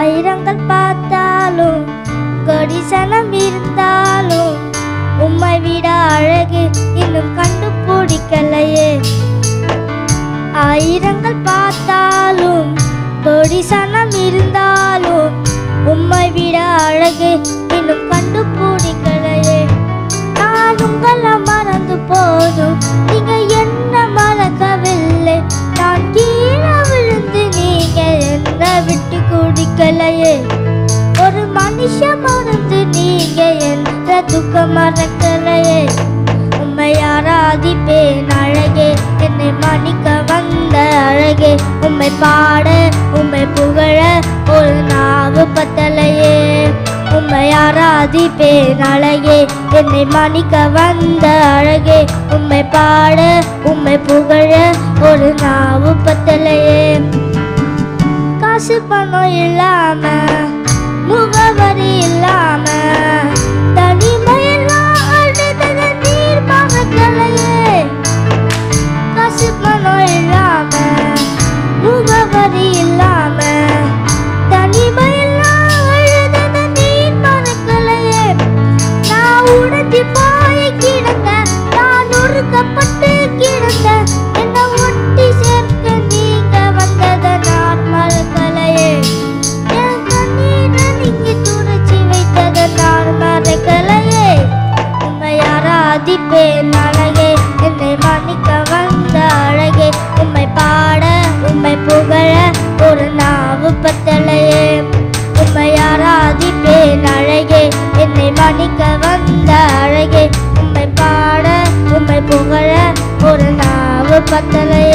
ஆயிரங்கள் பார்த்தாலும் கொடிசனம் இருந்தாலும் உம்மை விட அழகு இன்னும் கண்டுபிடிக்கலையே ஆயிரங்கள் பார்த்தாலும் கொடிசனம் இருந்தாலும் உம்மை விட அழகு இன்னும் கண்டுபிடிக்கலையே நான் உங்களை மறந்து போதும் நீங்க என்ன மறக்கவில்லை நான் கீழே விழுந்து நீங்க என்ன விட்டு குடிக்கலையே ஒரு மனுஷன் மறந்து நீங்க என்ற துக்கம் மறக்கலையே உம்மை ஆராதிப்பேன் அழகே என்னை மன்னிக்க வந்த அழகே உம்மை பாட உம்மை புகழ ஒரு நாவு பத்தலையே உம்மை ஆராதிப்பேன் அழகே என்னை மன்னிக்க வந்த அழகே உம்மை பாட உம்மை புகழ ஒரு நாவு பத்தலையே காசு பணம் இல்லாம முகவரி இல்லாம தனிமையெல்லாம் அழுதத நீர் மறக்கலையே காசு பணம் இல்லாம முகவரி இல்லாம தனிமையெல்லாம் அழுதத நீர் மறக்கலையே நான் உடைஞ்சு போய் கிடந்த நான் நொறுக்கப்பட்டு கிடந்த என்ன ஒட்டி சேர்க்க நீங்க வந்தத நான் மறக்கலையே என் கண்ணீரை நீங்க துடைச்சி வைத்தத நான் மறக்கலையே உண்மை ஆராதிப்பேன் அழகே என்னை மன்னிக்க வந்த அழகே உம்மை பாட உம்மை புகழ ஒரு நாவு பத்தலையே உம்மை ஆராதிப்பேன் அழகே என்னை மன்னிக்க வந்த அழகே உம்மை பாட உம்மை புகழ ஒரு நாவு பத்தலை